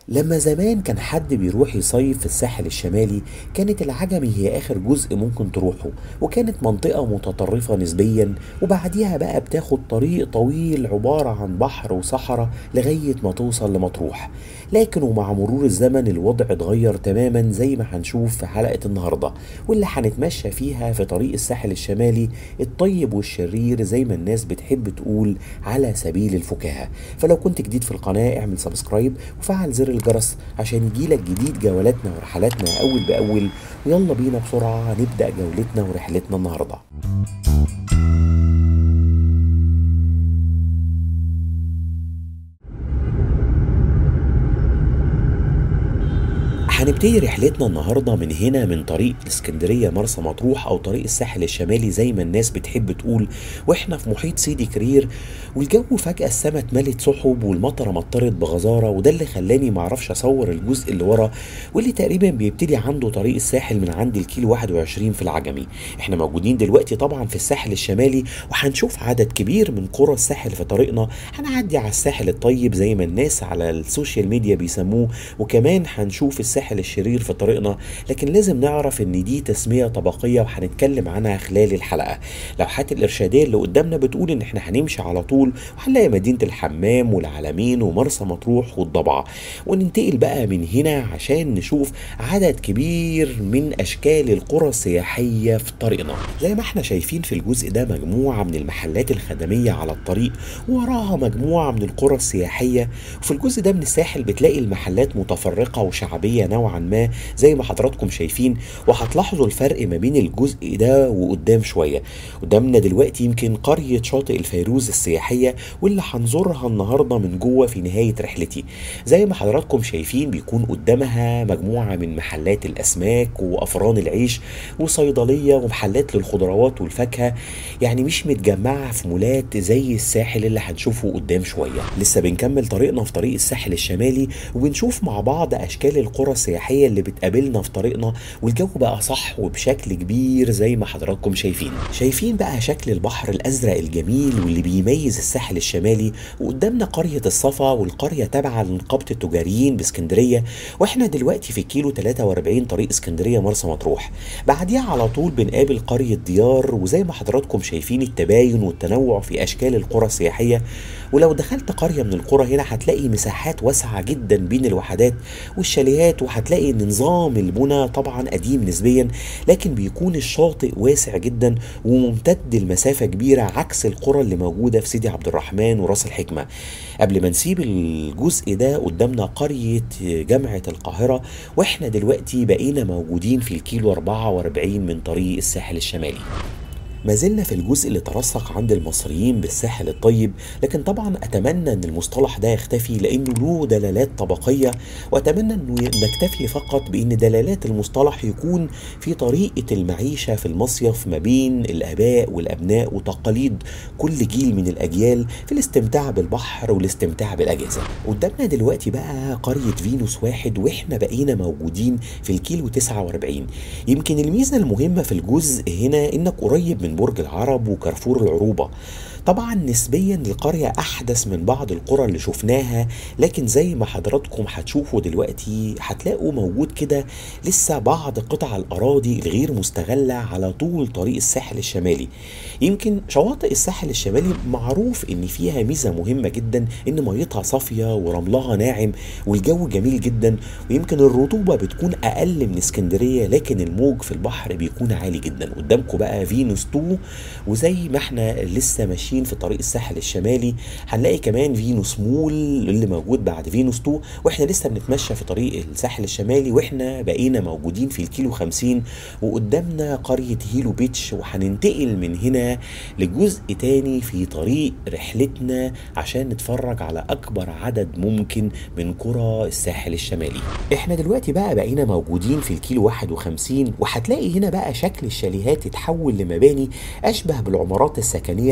لما زمان كان حد بيروح يصيف في الساحل الشمالي كانت العجمي هي آخر جزء ممكن تروحه وكانت منطقة متطرفة نسبيا وبعديها بقى بتاخد طريق طويل عبارة عن بحر وصحراء لغاية ما توصل لمطروح لكن ومع مرور الزمن الوضع اتغير تماما زي ما هنشوف في حلقة النهاردة واللي هنتمشى فيها في طريق الساحل الشمالي الطيب والشرير زي ما الناس بتحب تقول على سبيل الفكاهة فلو كنت جديد في القناة اعمل سبسكرايب وفعل زر الجرس عشان يجيلك جديد جولاتنا ورحلاتنا أول بأول ويلا بينا بسرعة نبدأ جولتنا ورحلتنا النهاردة هنبتدي رحلتنا النهارده من هنا من طريق الاسكندريه مرسى مطروح او طريق الساحل الشمالي زي ما الناس بتحب تقول واحنا في محيط سيدي كرير والجو فجاه السما اتملت سحب والمطره مطرت بغزاره وده اللي خلاني معرفش اصور الجزء اللي ورا واللي تقريبا بيبتدي عنده طريق الساحل من عند الكيلو 21 في العجمي احنا موجودين دلوقتي طبعا في الساحل الشمالي وهنشوف عدد كبير من قرى الساحل في طريقنا هنعدي على الساحل الطيب زي ما الناس على السوشيال ميديا بيسموه وكمان هنشوف الساحل الساحل الشرير في طريقنا لكن لازم نعرف ان دي تسميه طبقيه وهنتكلم عنها خلال الحلقه لوحات الارشاديه اللي قدامنا بتقول ان احنا هنمشي على طول وهنلاقي مدينه الحمام والعلمين ومرسى مطروح والضبعه وننتقل بقى من هنا عشان نشوف عدد كبير من اشكال القرى السياحيه في طريقنا زي ما احنا شايفين في الجزء ده مجموعه من المحلات الخدميه على الطريق وراها مجموعه من القرى السياحيه وفي الجزء ده من الساحل بتلاقي المحلات متفرقه وشعبيه نوعا ما زي ما حضراتكم شايفين وهتلاحظوا الفرق ما بين الجزء ده وقدام شويه قدامنا دلوقتي يمكن قريه شاطئ الفيروز السياحيه واللي هنزورها النهارده من جوه في نهايه رحلتي زي ما حضراتكم شايفين بيكون قدامها مجموعه من محلات الاسماك وافران العيش وصيدليه ومحلات للخضروات والفاكهه يعني مش متجمعه في مولات زي الساحل اللي هنشوفه قدام شويه لسه بنكمل طريقنا في طريق الساحل الشمالي وبنشوف مع بعض اشكال القرى السياحيه اللي بتقابلنا في طريقنا والجو بقى صح وبشكل كبير زي ما حضراتكم شايفين شايفين بقى شكل البحر الازرق الجميل واللي بيميز الساحل الشمالي وقدامنا قريه الصفا والقريه تابعه لنقابه التجاريين باسكندريه واحنا دلوقتي في كيلو 43 طريق اسكندريه مرسى مطروح بعديها على طول بنقابل قريه ديار وزي ما حضراتكم شايفين التباين والتنوع في اشكال القرى السياحيه ولو دخلت قريه من القرى هنا هتلاقي مساحات واسعه جدا بين الوحدات والشاليهات وهتلاقي ان نظام البنى طبعا قديم نسبيا لكن بيكون الشاطئ واسع جدا وممتد المسافه كبيره عكس القرى اللي موجوده في سيدي عبد الرحمن وراس الحكمه قبل ما نسيب الجزء ده قدامنا قريه جامعه القاهره واحنا دلوقتي بقينا موجودين في الكيلو 44 من طريق الساحل الشمالي ما زلنا في الجزء اللي ترسخ عند المصريين بالساحل الطيب لكن طبعا اتمنى ان المصطلح ده يختفي لانه له دلالات طبقيه واتمنى انه نكتفي فقط بان دلالات المصطلح يكون في طريقه المعيشه في المصيف ما بين الاباء والابناء وتقاليد كل جيل من الاجيال في الاستمتاع بالبحر والاستمتاع بالاجازه قدامنا دلوقتي بقى قريه فينوس واحد واحنا بقينا موجودين في الكيلو 49 يمكن الميزه المهمه في الجزء هنا انك قريب من برج العرب وكارفور العروبة طبعا نسبيا القرية أحدث من بعض القرى اللي شفناها لكن زي ما حضراتكم هتشوفوا دلوقتي هتلاقوا موجود كده لسه بعض قطع الأراضي الغير مستغلة على طول طريق الساحل الشمالي يمكن شواطئ الساحل الشمالي معروف إن فيها ميزة مهمة جدا إن ميتها صافية ورملها ناعم والجو جميل جدا ويمكن الرطوبة بتكون أقل من اسكندرية لكن الموج في البحر بيكون عالي جدا قدامكم بقى فينوس 2 وزي ما احنا لسه ماشيين ماشيين في طريق الساحل الشمالي هنلاقي كمان فينوس مول اللي موجود بعد فينوس 2 واحنا لسه بنتمشى في طريق الساحل الشمالي واحنا بقينا موجودين في الكيلو 50 وقدامنا قرية هيلو بيتش وهننتقل من هنا لجزء تاني في طريق رحلتنا عشان نتفرج على اكبر عدد ممكن من قرى الساحل الشمالي احنا دلوقتي بقى بقينا موجودين في الكيلو 51 وهتلاقي هنا بقى شكل الشاليهات اتحول لمباني اشبه بالعمارات السكنية المجمعة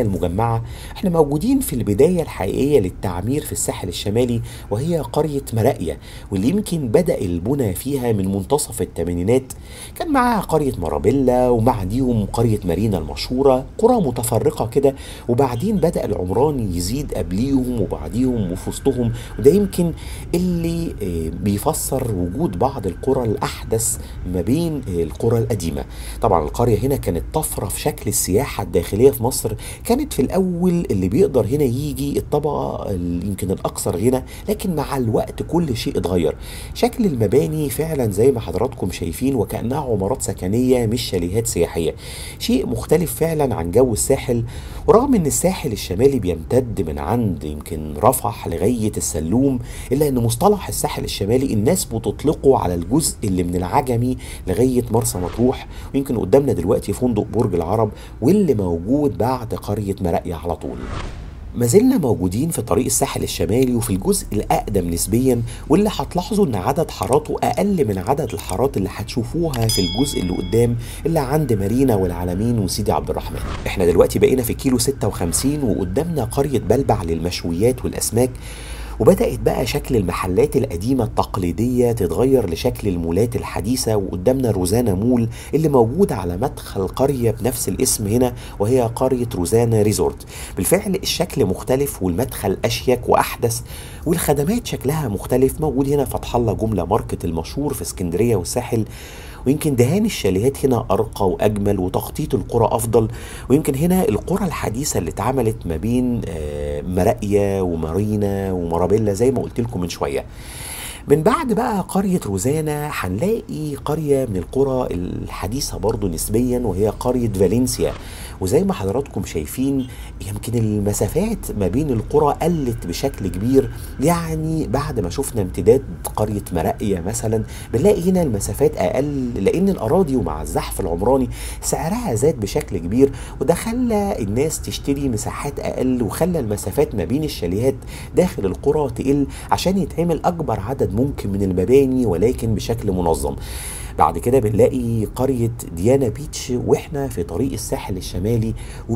جماعة احنا موجودين في البداية الحقيقية للتعمير في الساحل الشمالي وهي قرية مراقية واللي يمكن بدأ البنى فيها من منتصف الثمانينات كان معاها قرية مرابيلا وبعديهم قرية مارينا المشهورة قرى متفرقة كده وبعدين بدأ العمران يزيد قبليهم وبعديهم وفي وسطهم وده يمكن اللي آه، بيفسر وجود بعض القرى الأحدث ما بين آه، القرى القديمة طبعا القرية هنا كانت طفرة في شكل السياحة الداخلية في مصر كانت في الأول اللي بيقدر هنا يجي الطبقة ال- يمكن الأكثر غنى لكن مع الوقت كل شيء اتغير شكل المباني فعلا زي ما حضراتكم شايفين وكأنها عمارات سكنية مش شاليهات سياحية شيء مختلف فعلا عن جو الساحل ورغم ان الساحل الشمالي بيمتد من عند يمكن رفح لغاية السلوم الا ان مصطلح الساحل الشمالي الناس بتطلقه على الجزء اللي من العجمي لغاية مرسى مطروح ويمكن قدامنا دلوقتي فندق برج العرب واللي موجود بعد قرية مراقية على طول ما زلنا موجودين في طريق الساحل الشمالي وفي الجزء الأقدم نسبيا واللي هتلاحظوا إن عدد حاراته أقل من عدد الحارات اللي هتشوفوها في الجزء اللي قدام اللي عند مارينا والعلمين وسيدي عبد الرحمن. إحنا دلوقتي بقينا في كيلو 56 وقدامنا قرية بلبع للمشويات والأسماك وبدأت بقى شكل المحلات القديمة التقليدية تتغير لشكل المولات الحديثة وقدامنا روزانا مول اللي موجودة على مدخل قرية بنفس الاسم هنا وهي قرية روزانا ريزورت بالفعل الشكل مختلف والمدخل أشيك وأحدث والخدمات شكلها مختلف موجود هنا فتح الله جملة ماركت المشهور في اسكندرية والساحل ويمكن دهان الشاليهات هنا أرقى وأجمل وتخطيط القرى أفضل ويمكن هنا القرى الحديثة اللي اتعملت ما بين آه، مراقية ومارينا ومارابيلا زي ما قلت لكم من شوية من بعد بقى قرية روزانا هنلاقي قرية من القرى الحديثة برضو نسبيا وهي قرية فالنسيا وزي ما حضراتكم شايفين يمكن المسافات ما بين القرى قلت بشكل كبير يعني بعد ما شفنا امتداد قرية مراقية مثلا بنلاقي هنا المسافات أقل لأن الأراضي ومع الزحف العمراني سعرها زاد بشكل كبير وده خلى الناس تشتري مساحات أقل وخلى المسافات ما بين الشاليهات داخل القرى تقل عشان يتعمل أكبر عدد ممكن من المباني ولكن بشكل منظم بعد كده بنلاقي قرية ديانا بيتش واحنا في طريق الساحل الشمالي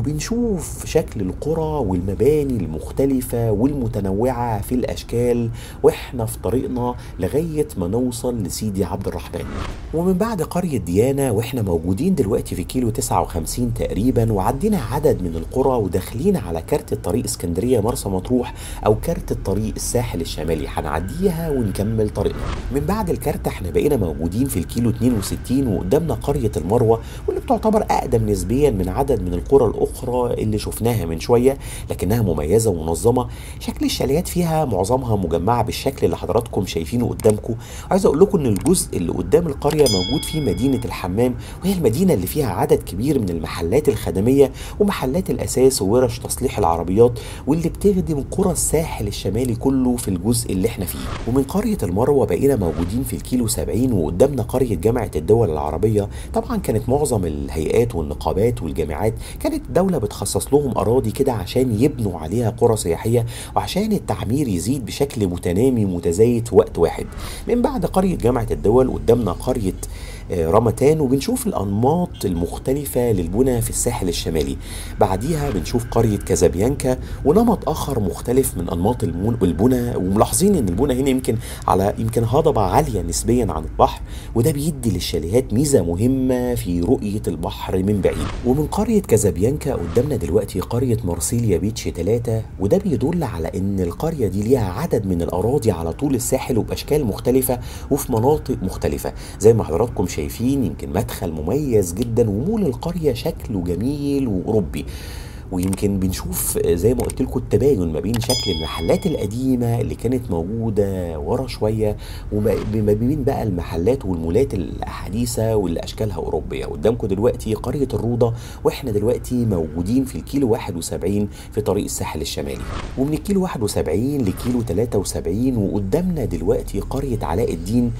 وبنشوف شكل القرى والمباني المختلفة والمتنوعة في الأشكال واحنا في طريقنا لغاية ما نوصل لسيدي عبد الرحمن ومن بعد قرية ديانا واحنا موجودين دلوقتي في كيلو 59 تقريبا وعدينا عدد من القرى وداخلين على كارت الطريق اسكندرية مرسى مطروح أو كارت الطريق الساحل الشمالي هنعديها ونكمل طريقنا من بعد الكارت احنا بقينا موجودين في الكيلو 62 وقدامنا قرية المروة واللي بتعتبر أقدم نسبيا من عدد من القرى الأخرى اللي شفناها من شوية لكنها مميزة ومنظمة شكل الشاليات فيها معظمها مجمعة بالشكل اللي حضراتكم شايفينه قدامكم وعايز أقول لكم إن الجزء اللي قدام القرية موجود فيه مدينة الحمام وهي المدينة اللي فيها عدد كبير من المحلات الخدمية ومحلات الأساس وورش تصليح العربيات واللي بتخدم قرى الساحل الشمالي كله في الجزء اللي احنا فيه ومن قرية المروة بقينا موجودين في الكيلو 70 وقدامنا قرية جامعة الدول العربية طبعا كانت معظم الهيئات والنقابات والجامعات كانت الدولة بتخصص لهم أراضي كده عشان يبنوا عليها قرى سياحية وعشان التعمير يزيد بشكل متنامي متزايد في وقت واحد من بعد قرية جامعة الدول قدامنا قرية آه، رمتان وبنشوف الأنماط المختلفة للبنى في الساحل الشمالي بعديها بنشوف قرية كازابيانكا ونمط آخر مختلف من أنماط المون- البنى وملاحظين إن البنى هنا يمكن على يمكن هضبة عالية نسبيا عن البحر وده بيدي للشاليهات ميزة مهمة في رؤية البحر من بعيد ومن قرية كازابيانكا قدامنا دلوقتي قرية مارسيليا بيتش 3 وده بيدل على إن القرية دي ليها عدد من الأراضي على طول الساحل وبأشكال مختلفة وفي مناطق مختلفة زي ما حضراتكم شايفين يمكن مدخل مميز جدا ومول القرية شكله جميل وأوروبي ويمكن بنشوف زي ما قلت لكم التباين ما بين شكل المحلات القديمه اللي كانت موجوده ورا شويه وما ما بين بقى المحلات والمولات الحديثه واللي اشكالها اوروبيه قدامكم دلوقتي قريه الروضه واحنا دلوقتي موجودين في الكيلو 71 في طريق الساحل الشمالي ومن الكيلو 71 لكيلو 73 وقدامنا دلوقتي قريه علاء الدين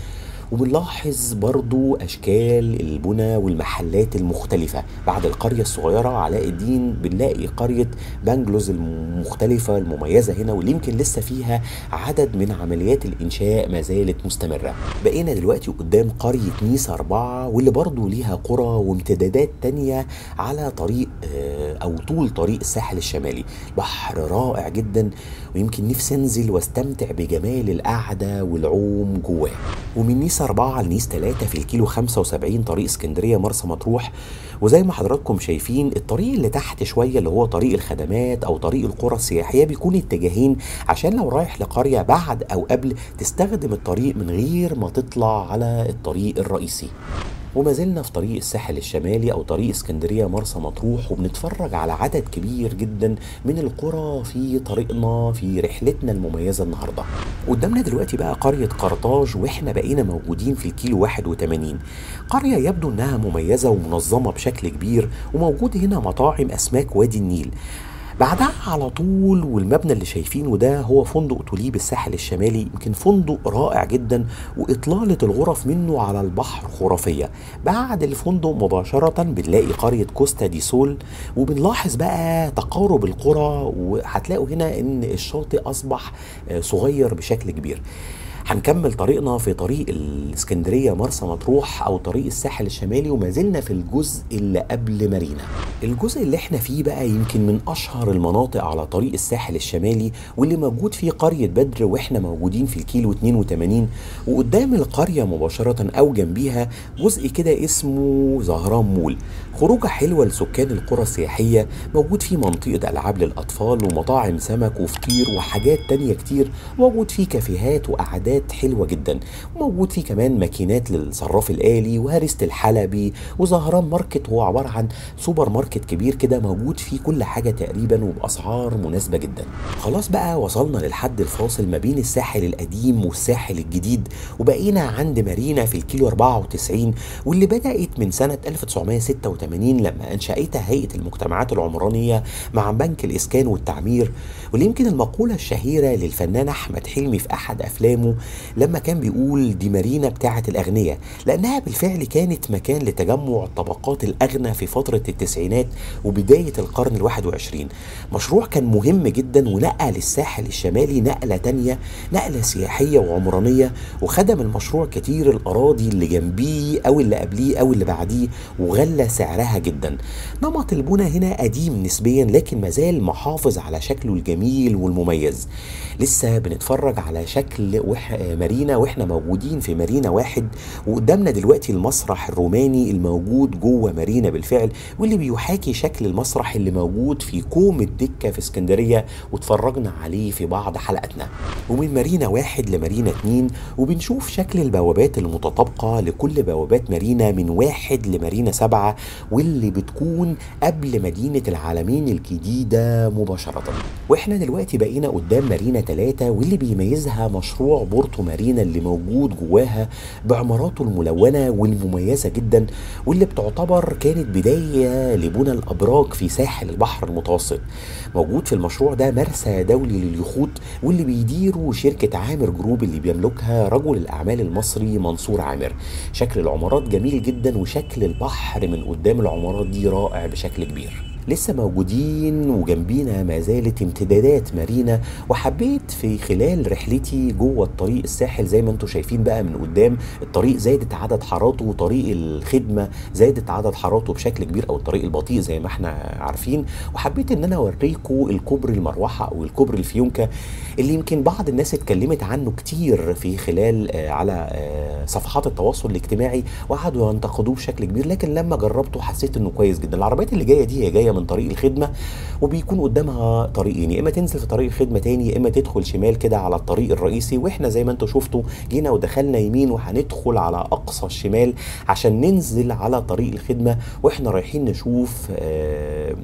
وبنلاحظ برضو أشكال البنى والمحلات المختلفة بعد القرية الصغيرة علاء الدين بنلاقي قرية بنجلوز المختلفة المميزة هنا واللي يمكن لسه فيها عدد من عمليات الإنشاء ما زالت مستمرة بقينا دلوقتي قدام قرية نيس أربعة واللي برضو ليها قرى وامتدادات تانية على طريق آه، أو طول طريق الساحل الشمالي بحر رائع جدا ويمكن نفسي انزل واستمتع بجمال القعده والعوم جواه ومن نيس 4 لنيس 3 في الكيلو 75 طريق اسكندريه مرسى مطروح وزي ما حضراتكم شايفين الطريق اللي تحت شويه اللي هو طريق الخدمات او طريق القرى السياحيه بيكون اتجاهين عشان لو رايح لقريه بعد او قبل تستخدم الطريق من غير ما تطلع على الطريق الرئيسي وما زلنا في طريق الساحل الشمالي او طريق اسكندريه مرسى مطروح وبنتفرج على عدد كبير جدا من القرى في طريقنا في رحلتنا المميزه النهارده. قدامنا دلوقتي بقى قريه قرطاج واحنا بقينا موجودين في الكيلو 81 قريه يبدو انها مميزه ومنظمه بشكل كبير وموجود هنا مطاعم اسماك وادي النيل. بعدها على طول والمبنى اللي شايفينه ده هو فندق توليب الساحل الشمالي يمكن فندق رائع جدا واطلاله الغرف منه على البحر خرافيه بعد الفندق مباشره بنلاقي قريه كوستا دي سول وبنلاحظ بقى تقارب القرى وهتلاقوا هنا ان الشاطئ اصبح آه، صغير بشكل كبير هنكمل طريقنا في طريق الاسكندريه مرسى مطروح او طريق الساحل الشمالي وما زلنا في الجزء اللي قبل مارينا الجزء اللي احنا فيه بقى يمكن من اشهر المناطق على طريق الساحل الشمالي واللي موجود فيه قريه بدر واحنا موجودين في الكيلو 82 وقدام القريه مباشره او جنبيها جزء كده اسمه زهران مول خروجه حلوه لسكان القرى السياحيه موجود فيه منطقه العاب للاطفال ومطاعم سمك وفطير وحاجات تانية كتير موجود فيه كافيهات وقعدات حلوه جدا وموجود فيه كمان ماكينات للصراف الالي وهرسه الحلبي وزهران ماركت هو عباره عن سوبر ماركت كبير كده موجود فيه كل حاجه تقريبا وباسعار مناسبه جدا خلاص بقى وصلنا للحد الفاصل ما بين الساحل القديم والساحل الجديد وبقينا عند مارينا في الكيلو 94 واللي بدات من سنه 1986 لما انشاتها هيئه المجتمعات العمرانيه مع بنك الاسكان والتعمير واللي يمكن المقوله الشهيره للفنان احمد حلمي في احد افلامه لما كان بيقول دي مارينا بتاعه الاغنياء لانها بالفعل كانت مكان لتجمع الطبقات الاغنى في فتره التسعينات وبدايه القرن الواحد وعشرين مشروع كان مهم جدا ونقل الساحل الشمالي نقله تانية نقله سياحيه وعمرانيه وخدم المشروع كتير الاراضي اللي جنبيه او اللي قبليه او اللي بعديه وغلى سعرها جدا نمط البنى هنا قديم نسبيا لكن مازال محافظ على شكله الجميل والمميز لسه بنتفرج على شكل وح... مارينا واحنا موجودين في مارينا واحد وقدامنا دلوقتي المسرح الروماني الموجود جوه مارينا بالفعل واللي بيحاكي شكل المسرح اللي موجود في كوم الدكة في اسكندرية واتفرجنا عليه في بعض حلقاتنا ومن مارينا واحد لمارينا اتنين وبنشوف شكل البوابات المتطابقة لكل بوابات مارينا من واحد لمارينا سبعة واللي بتكون قبل مدينة العالمين الجديدة مباشرة واحنا دلوقتي بقينا قدام مارينا ثلاثة واللي بيميزها مشروع بورتو مارينا اللي موجود جواها بعماراته الملونة والمميزة جدا واللي بتعتبر كانت بداية لبنى الأبراج في ساحل البحر المتوسط موجود في المشروع ده مرسى دولي لليخوت واللي بيديره شركة عامر جروب اللي بيملكها رجل الأعمال المصري منصور عامر شكل العمارات جميل جدا وشكل البحر من قدام العمارات دي رائع بشكل كبير لسه موجودين وجنبينا ما زالت امتدادات مارينا وحبيت في خلال رحلتي جوه الطريق الساحل زي ما انتم شايفين بقى من قدام الطريق زادت عدد حاراته وطريق الخدمه زادت عدد حاراته بشكل كبير او الطريق البطيء زي ما احنا عارفين وحبيت ان انا اوريكم الكوبري المروحه او الكوبري الفيونكه اللي يمكن بعض الناس اتكلمت عنه كتير في خلال آه على آه صفحات التواصل الاجتماعي وقعدوا ينتقدوه بشكل كبير لكن لما جربته حسيت انه كويس جدا العربيات اللي جايه دي هي جايه من طريق الخدمه وبيكون قدامها طريقين يا اما تنزل في طريق الخدمه تاني يا اما تدخل شمال كده على الطريق الرئيسي واحنا زي ما انتم شفتوا جينا ودخلنا يمين وهندخل على اقصى الشمال عشان ننزل على طريق الخدمه واحنا رايحين نشوف آه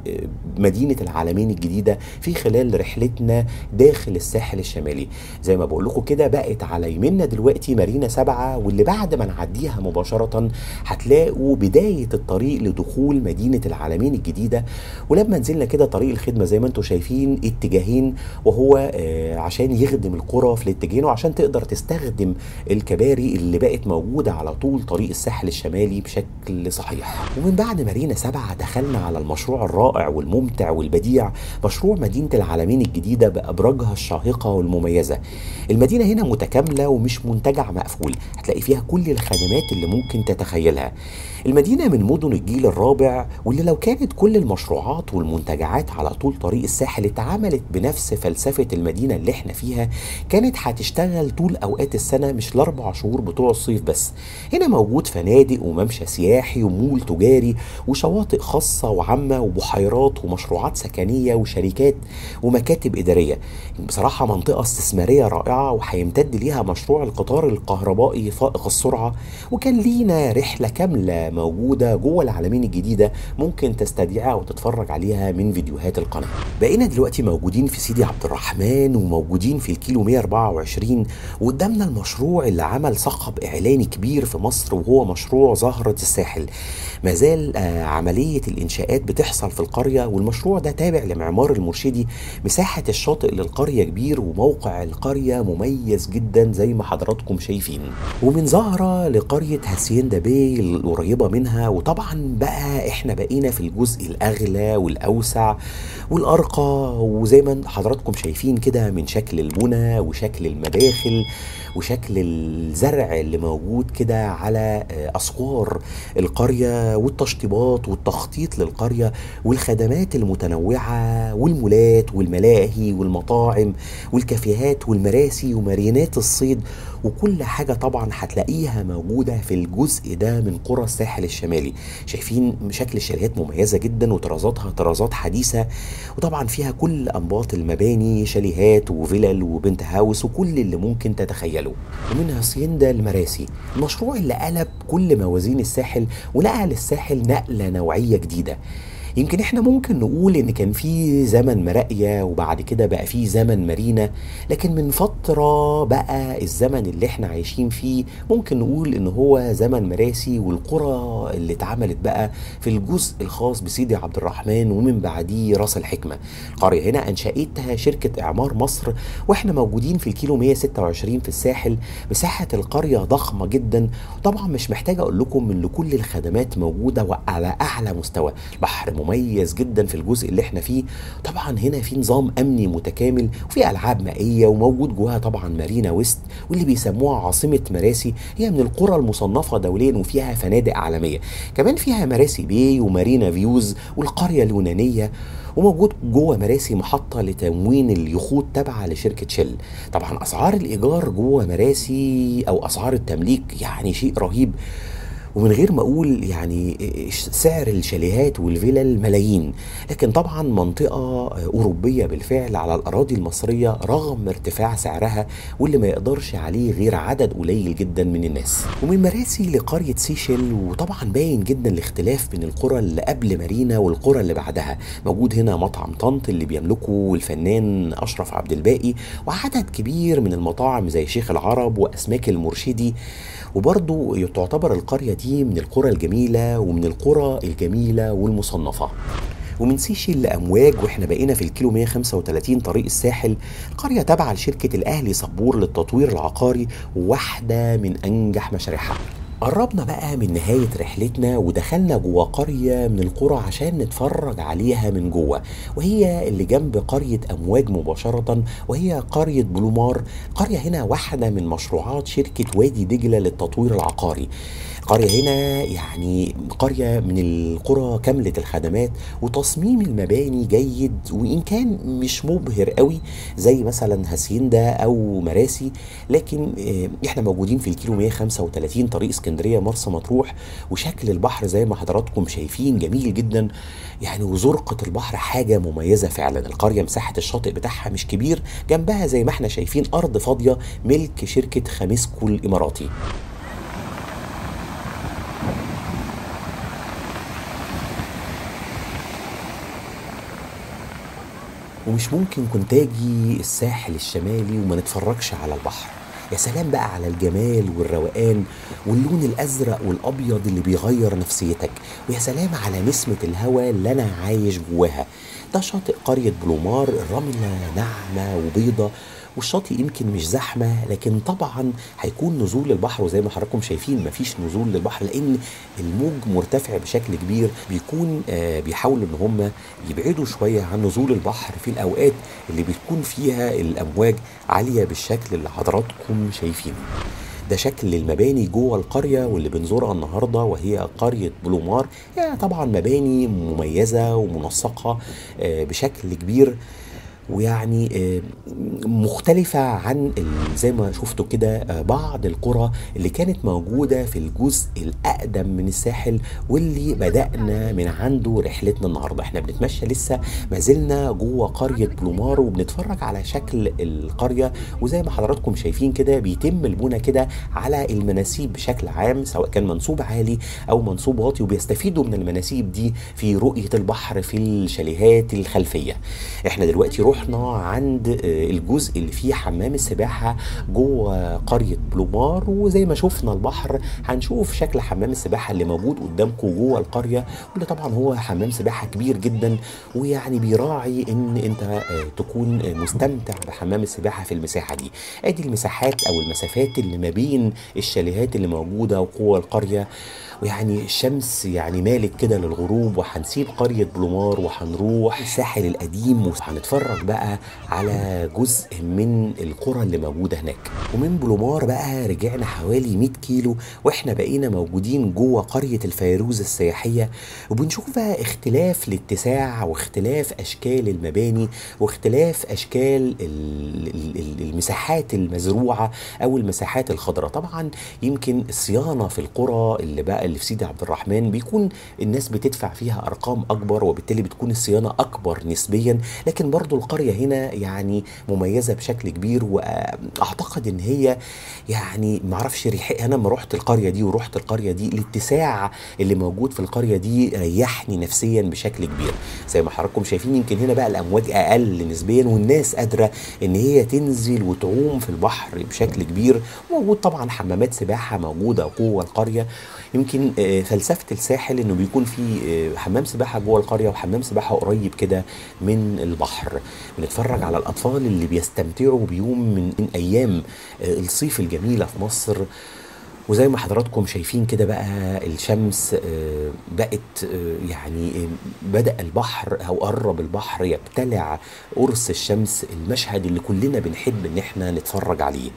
مدينة العالمين الجديدة في خلال رحلتنا داخل الساحل الشمالي زي ما بقول لكم كده بقت على يمنا دلوقتي مارينا سبعة واللي بعد ما نعديها مباشرة هتلاقوا بداية الطريق لدخول مدينة العالمين الجديدة ولما نزلنا كده طريق الخدمة زي ما انتم شايفين اتجاهين وهو آه عشان يخدم القرى في الاتجاهين وعشان تقدر تستخدم الكباري اللي بقت موجودة على طول طريق الساحل الشمالي بشكل صحيح ومن بعد مارينا سبعة دخلنا على المشروع الرائع والممتع والبديع مشروع مدينة العالمين الجديدة بأبراجها الشاهقة والمميزة المدينة هنا متكاملة ومش منتجع مقفول هتلاقي فيها كل الخدمات اللي ممكن تتخيلها المدينة من مدن الجيل الرابع واللي لو كانت كل المشروعات والمنتجعات على طول طريق الساحل اتعملت بنفس فلسفة المدينة اللي احنا فيها كانت هتشتغل طول أوقات السنة مش الأربع شهور بتوع الصيف بس هنا موجود فنادق وممشى سياحي ومول تجاري وشواطئ خاصة وعامة وبحيرات ومشروعات سكنية وشركات ومكاتب إدارية بصراحة منطقة استثمارية رائعة وهيمتد ليها مشروع القطار الكهربائي فائق السرعة وكان لينا رحلة كاملة موجودة جوه العالمين الجديدة ممكن تستدعيها وتتفرج عليها من فيديوهات القناة بقينا دلوقتي موجودين في سيدي عبد الرحمن وموجودين في الكيلو 124 وقدامنا المشروع اللي عمل صخب إعلاني كبير في مصر وهو مشروع زهرة الساحل ما زال آه عملية الإنشاءات بتحصل في القرية والمشروع ده تابع لمعمار المرشدي مساحة الشاطئ للقرية كبير وموقع القرية مميز جدا زي ما حضراتكم شايفين ومن زهرة لقرية هاسيندا باي القريبة منها وطبعا بقى احنا بقينا في الجزء الأغلى والأوسع والأرقى وزي ما حضراتكم شايفين كده من شكل البنى وشكل المداخل وشكل الزرع اللي موجود كده على أسوار القرية والتشطيبات والتخطيط للقرية والخدمات المتنوعة والمولات والملاهي والمطاعم والكافيهات والمراسي ومارينات الصيد وكل حاجة طبعا هتلاقيها موجودة في الجزء ده من قرى الساحل الشمالي شايفين شكل الشاليهات مميزة جدا وطرازاتها طرازات حديثة وطبعا فيها كل أنباط المباني شاليهات وفلل وبنت هاوس وكل اللي ممكن تتخيله ومن هاسيندا المراسي المشروع اللي قلب كل موازين الساحل ونقل الساحل نقلة نوعية جديدة يمكن احنا ممكن نقول ان كان في زمن مراقية وبعد كده بقى في زمن مارينا لكن من فترة بقى الزمن اللي احنا عايشين فيه ممكن نقول ان هو زمن مراسي والقرى اللي اتعملت بقى في الجزء الخاص بسيدي عبد الرحمن ومن بعديه راس الحكمة القرية هنا انشأتها شركة اعمار مصر واحنا موجودين في الكيلو 126 في الساحل مساحة القرية ضخمة جدا وطبعا مش محتاج اقول لكم ان كل الخدمات موجودة وعلى اعلى مستوى بحر مميز جدا في الجزء اللي احنا فيه طبعا هنا في نظام امني متكامل وفي العاب مائيه وموجود جواها طبعا مارينا ويست واللي بيسموها عاصمه مراسي هي من القرى المصنفه دوليا وفيها فنادق عالميه كمان فيها مراسي بي ومارينا فيوز والقريه اليونانيه وموجود جوه مراسي محطة لتموين اليخوت تابعة لشركة شل طبعا أسعار الإيجار جوه مراسي أو أسعار التمليك يعني شيء رهيب ومن غير ما اقول يعني سعر الشاليهات والفلل ملايين لكن طبعا منطقه اوروبيه بالفعل على الاراضي المصريه رغم ارتفاع سعرها واللي ما يقدرش عليه غير عدد قليل جدا من الناس ومن مراسي لقريه سيشل وطبعا باين جدا الاختلاف بين القرى اللي قبل مارينا والقرى اللي بعدها موجود هنا مطعم طنط اللي بيملكه الفنان اشرف عبد الباقي وعدد كبير من المطاعم زي شيخ العرب واسماك المرشدي وبرضه تعتبر القرية دي من القرى الجميلة ومن القرى الجميلة والمصنفة ومن سيشل لأمواج واحنا بقينا في الكيلو 135 طريق الساحل قرية تابعة لشركة الأهلي صبور للتطوير العقاري وواحدة من أنجح مشاريعها قربنا بقى من نهاية رحلتنا ودخلنا جوه قرية من القرى عشان نتفرج عليها من جوه وهي اللي جنب قرية أمواج مباشرة وهي قرية بلومار قرية هنا واحدة من مشروعات شركة وادي دجلة للتطوير العقاري قرية هنا يعني قرية من القرى كاملة الخدمات وتصميم المباني جيد وإن كان مش مبهر قوي زي مثلا هاسيندا أو مراسي لكن إحنا موجودين في الكيلو 135 طريق اسكندرية مرسى مطروح وشكل البحر زي ما حضراتكم شايفين جميل جدا يعني وزرقة البحر حاجة مميزة فعلا القرية مساحة الشاطئ بتاعها مش كبير جنبها زي ما احنا شايفين أرض فاضية ملك شركة خامسكو الإماراتي ومش ممكن كنت اجي الساحل الشمالي وما نتفرجش على البحر يا سلام بقى على الجمال والروقان واللون الازرق والابيض اللي بيغير نفسيتك ويا سلام على نسمه الهواء اللي انا عايش جواها ده شاطئ قريه بلومار الرمله ناعمه وبيضه والشاطئ يمكن مش زحمه لكن طبعا هيكون نزول البحر وزي ما حضراتكم شايفين مفيش نزول للبحر لان الموج مرتفع بشكل كبير بيكون آه بيحاولوا ان هم يبعدوا شويه عن نزول البحر في الاوقات اللي بتكون فيها الامواج عاليه بالشكل اللي حضراتكم شايفينه ده شكل المباني جوه القرية واللي بنزورها النهاردة وهي قرية بلومار يعني طبعا مباني مميزة ومنسقة آه بشكل كبير ويعني آه، مختلفة عن ال- زي ما شفتوا كده آه، بعض القرى اللي كانت موجودة في الجزء الأقدم من الساحل واللي بدأنا من عنده رحلتنا النهاردة احنا بنتمشى لسه ما زلنا جوه قرية بلومار وبنتفرج على شكل القرية وزي ما حضراتكم شايفين كده بيتم البنى كده على المناسيب بشكل عام سواء كان منسوب عالي أو منسوب واطي وبيستفيدوا من المناسيب دي في رؤية البحر في الشاليهات الخلفية احنا دلوقتي رحنا عند آه، الجزء اللي فيه حمام السباحة جوه قرية بلومار وزي ما شفنا البحر هنشوف شكل حمام السباحة اللي موجود قدامكم جوه القرية واللي طبعا هو حمام سباحة كبير جدا ويعني بيراعي ان انت آه، تكون آه، مستمتع بحمام السباحة في المساحة دي ادي المساحات او المسافات اللي ما بين الشاليهات اللي موجودة جوه القرية ويعني الشمس يعني مالت كده للغروب وهنسيب قرية بلومار وهنروح الساحل القديم وهنتفرج بقى على جزء من القرى اللي موجودة هناك ومن بلومار بقى رجعنا حوالي 100 كيلو واحنا بقينا موجودين جوه قرية الفيروز السياحية وبنشوف بقى اختلاف الاتساع واختلاف اشكال المباني واختلاف اشكال ال- ال- ال- المساحات المزروعة او المساحات الخضراء طبعا يمكن الصيانة في القرى اللي بقى اللي في سيدي عبد الرحمن بيكون الناس بتدفع فيها ارقام اكبر وبالتالي بتكون الصيانه اكبر نسبيا لكن برضو القريه هنا يعني مميزه بشكل كبير واعتقد ان هي يعني معرفش ريح انا لما رحت القريه دي ورحت القريه دي الاتساع اللي موجود في القريه دي ريحني نفسيا بشكل كبير زي ما حضراتكم شايفين يمكن هنا بقى الامواج اقل نسبيا والناس قادره ان هي تنزل وتعوم في البحر بشكل كبير موجود طبعا حمامات سباحه موجوده جوه القريه يمكن آه، فلسفه الساحل انه بيكون في آه، حمام سباحه جوه القريه وحمام سباحه قريب كده من البحر بنتفرج على الاطفال اللي بيستمتعوا بيوم من من ايام آه، الصيف الجميله في مصر وزي ما حضراتكم شايفين كده بقى الشمس آه، بقت آه، يعني آه، بدأ البحر أو قرب البحر يبتلع قرص الشمس المشهد اللي كلنا بنحب إن احنا نتفرج عليه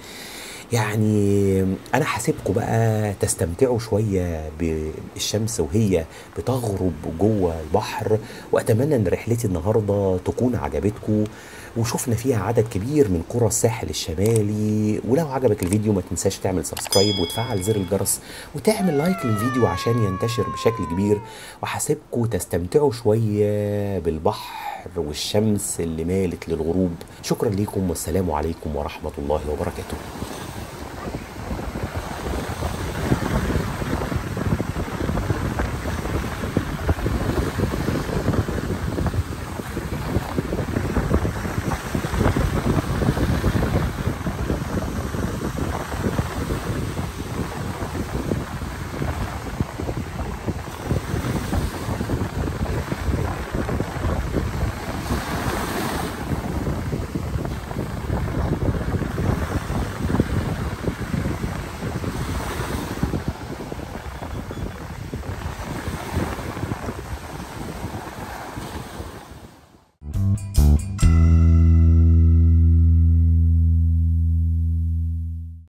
يعني انا هسيبكم بقى تستمتعوا شويه بالشمس وهي بتغرب جوه البحر واتمنى ان رحلتي النهارده تكون عجبتكم وشفنا فيها عدد كبير من قرى الساحل الشمالي ولو عجبك الفيديو ما تنساش تعمل سبسكرايب وتفعل زر الجرس وتعمل لايك للفيديو عشان ينتشر بشكل كبير وهسيبكم تستمتعوا شويه بالبحر والشمس اللي مالت للغروب شكرا لكم والسلام عليكم ورحمه الله وبركاته